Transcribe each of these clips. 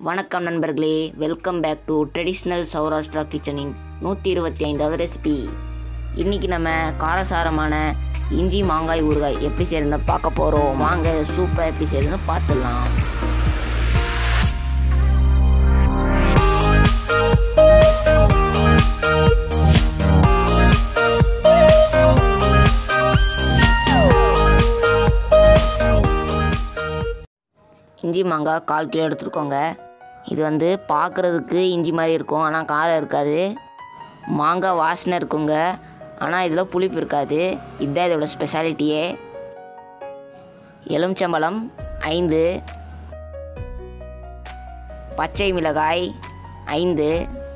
வணக்கம் நண்பர்களே welcome back to traditional Saurashtra கிச்சனின் நூற்றி இருபத்தி ஐந்தாவது ரெசிபி இன்றைக்கி நம்ம காரசாரமான இஞ்சி மாங்காய் ஊறுகாய் எப்படி செய்யறதுன்னு பார்க்க போகிறோம் வாங்க சூப்பராக எப்படி செய்யறதுன்னு பார்த்துடலாம் இஞ்சி மாங்காய் கால் கிலோ எடுத்துருக்கோங்க இது வந்து பார்க்குறதுக்கு இஞ்சி மாதிரி இருக்கும் ஆனால் காரம் இருக்காது மாங்காய் வாசனை இருக்குங்க ஆனால் இதில் புளிப்பு இருக்காது இதுதான் இதோட ஸ்பெஷாலிட்டியே எலுமிச்சம்பழம் ஐந்து பச்சை மிளகாய் ஐந்து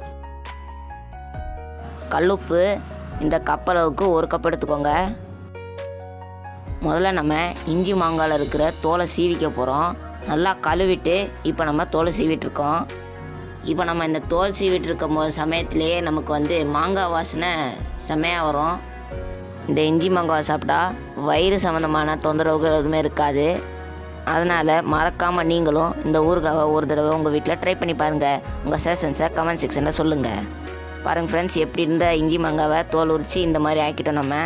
கல்லுப்பு இந்த கப்பளவுக்கு ஒரு கப் எடுத்துக்கோங்க முதல்ல நம்ம இஞ்சி மாங்காயில் இருக்கிற தோலை சீவிக்க போகிறோம் நல்லா கழுவிட்டு இப்போ நம்ம தோலை சீவிட்டுருக்கோம் இப்போ நம்ம இந்த தோல் சீவிட்டு இருக்கும் போது சமயத்திலேயே நமக்கு வந்து மாங்காய் வாசனை செம்மையாக வரும் இந்த இஞ்சி மாங்காய் சாப்பிட்டா வயிறு சம்மந்தமான தொந்தரவுகள் எதுவுமே இருக்காது அதனால் மறக்காமல் நீங்களும் இந்த ஊறுகாவை ஒரு தடவை உங்கள் வீட்டில் ட்ரை பண்ணி பாருங்கள் உங்கள் சஜஷன்ஸை கமெண்ட் செக்ஷனில் சொல்லுங்கள் பாருங்கள் ஃப்ரெண்ட்ஸ் எப்படி இருந்த இஞ்சி மாங்காவை தோல் உரித்து இந்த மாதிரி ஆக்கிட்டோம் நம்ம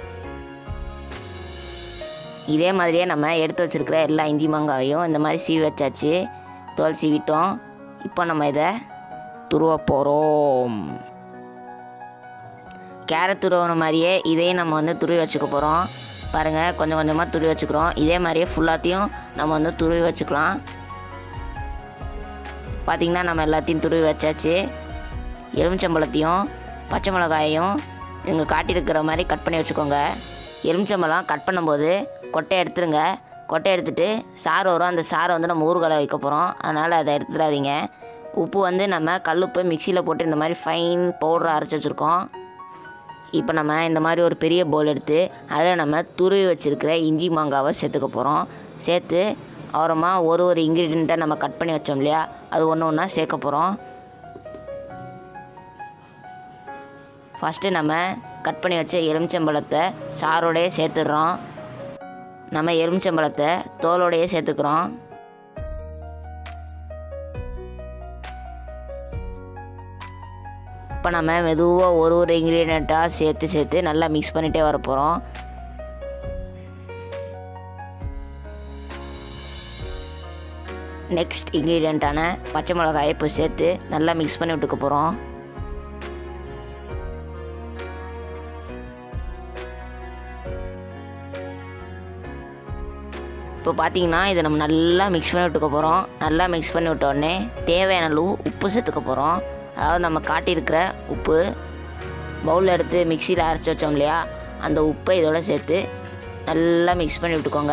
இதே மாதிரியே நம்ம எடுத்து வச்சுருக்கிற எல்லா இஞ்சி மாங்காயும் இந்த மாதிரி சீவி வச்சாச்சு தோல் சீவிட்டோம் இப்போ நம்ம இதை துருவ போகிறோம் கேரட் துருவன மாதிரியே இதையும் நம்ம வந்து துருவி வச்சுக்க போகிறோம் பாருங்கள் கொஞ்சம் கொஞ்சமாக துருவி வச்சுக்கிறோம் இதே மாதிரியே ஃபுல்லாத்தையும் நம்ம வந்து துருவி வச்சுக்கலாம் பார்த்திங்கன்னா நம்ம எல்லாத்தையும் துருவி வச்சாச்சு எலுமிச்சம்பழத்தையும் பச்சை மிளகாயையும் இங்கே காட்டியிருக்கிற மாதிரி கட் பண்ணி வச்சுக்கோங்க எலுமிச்சம்பழம் கட் பண்ணும்போது கொட்டையை எடுத்துருங்க கொட்டையை எடுத்துகிட்டு சாறு வரும் அந்த சாரை வந்து நம்ம ஊறுகால வைக்க போகிறோம் அதனால் அதை எடுத்துடாதீங்க உப்பு வந்து நம்ம கல்லுப்பு மிக்சியில் போட்டு இந்த மாதிரி ஃபைன் பவுடரை அரைச்சி வச்சுருக்கோம் இப்போ நம்ம இந்த மாதிரி ஒரு பெரிய பவுல் எடுத்து அதில் நம்ம துருவி வச்சுருக்கிற இஞ்சி மாங்காவை சேர்த்துக்க போகிறோம் சேர்த்து அப்புறமா ஒரு ஒரு இன்க்ரீடியண்ட்டை நம்ம கட் பண்ணி வச்சோம் இல்லையா அது ஒன்று ஒன்றா சேர்க்க போகிறோம் ஃபஸ்ட்டு நம்ம கட் பண்ணி வச்ச எலுமிச்சம்பழத்தை சாரோடையே சேர்த்துடுறோம் நம்ம எலுமிச்சம்பழத்தை தோலோடையே சேர்த்துக்கிறோம் இப்போ நம்ம மெதுவாக ஒரு ஒரு இன்க்ரீடியண்ட்டாக சேர்த்து சேர்த்து நல்லா மிக்ஸ் பண்ணிகிட்டே வர போகிறோம் நெக்ஸ்ட் இன்க்ரீடியண்ட்டான பச்சை மிளகாயை இப்போ சேர்த்து நல்லா மிக்ஸ் பண்ணி விட்டுக்க போகிறோம் இப்போ பார்த்தீங்கன்னா இதை நம்ம நல்லா மிக்ஸ் பண்ணி விட்டுக்க போகிறோம் நல்லா மிக்ஸ் பண்ணி விட்ட உடனே தேவையான அளவு உப்பு சேர்த்துக்க போகிறோம் அதாவது நம்ம காட்டியிருக்கிற உப்பு பவுலில் எடுத்து மிக்சியில் அரைச்சி வச்சோம் இல்லையா அந்த உப்பை இதோட சேர்த்து நல்லா மிக்ஸ் பண்ணி விட்டுக்கோங்க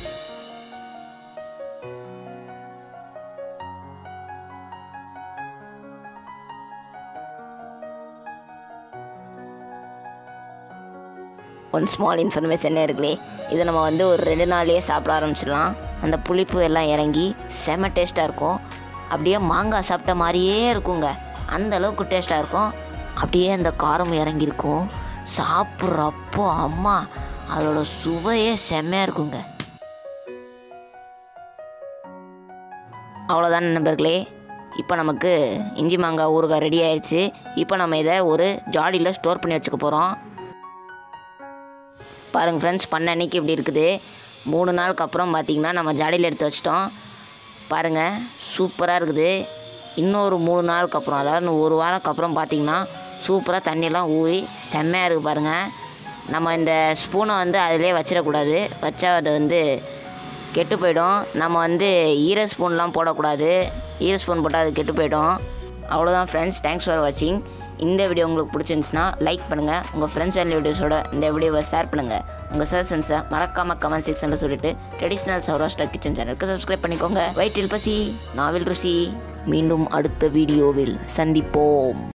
ஒன் ஸ்மால் இன்ஃபர்மேஷனே இருக்குல்லே இதை நம்ம வந்து ஒரு ரெண்டு நாள்லேயே சாப்பிட ஆரம்பிச்சிடலாம் அந்த புளிப்பு எல்லாம் இறங்கி செம டேஸ்ட்டாக இருக்கும் அப்படியே மாங்காய் சாப்பிட்ட மாதிரியே இருக்குங்க அந்த அளவுக்கு டேஸ்ட்டாக இருக்கும் அப்படியே அந்த காரம் இறங்கியிருக்கும் சாப்பிட்றப்போ அம்மா அதோட சுவையே செம்மையாக இருக்குங்க அவ்வளோதான் நண்பர்களே இப்போ நமக்கு இஞ்சி மாங்காய் ஊறுகாய் ரெடி ஆயிடுச்சு இப்போ நம்ம இதை ஒரு ஜாடியில் ஸ்டோர் பண்ணி வச்சுக்க போகிறோம் பாருங்கள் ஃப்ரெண்ட்ஸ் பண்ண அன்னைக்கு இப்படி இருக்குது மூணு நாளுக்கு அப்புறம் பார்த்திங்கன்னா நம்ம ஜாடியில் எடுத்து வச்சிட்டோம் பாருங்கள் சூப்பராக இருக்குது இன்னொரு மூணு நாளுக்கு அப்புறம் அதாவது ஒரு வாரத்துக்கு அப்புறம் பார்த்திங்கன்னா சூப்பராக தண்ணியெல்லாம் ஊறி செம்மையாக இருக்குது பாருங்கள் நம்ம இந்த ஸ்பூனை வந்து அதிலே வச்சிடக்கூடாது வச்சா அது வந்து கெட்டு போயிடும் நம்ம வந்து ஈர ஸ்பூன்லாம் போடக்கூடாது ஈர ஸ்பூன் போட்டால் அது கெட்டு போயிடும் அவ்வளோதான் ஃப்ரெண்ட்ஸ் தேங்க்ஸ் ஃபார் வாட்சிங் இந்த வீடியோ உங்களுக்கு பிடிச்சிருந்துச்சுன்னா லைக் பண்ணுங்கள் உங்கள் ஃப்ரெண்ட்ஸ் அண்ட் வீடியோஸோட இந்த வீடியோவை ஷேர் பண்ணுங்கள் உங்கள் சஜஷன்ஸை மறக்காமல் கமெண்ட் செக்ஷனில் சொல்லிட்டு ட்ரெடிஷ்னல் சௌராஷ்டிரா கிச்சன் சேனலுக்கு சப்ஸ்கிரைப் பண்ணிக்கோங்க வயிற்றில் பசி நாவில் ருசி மீண்டும் அடுத்த வீடியோவில் சந்திப்போம்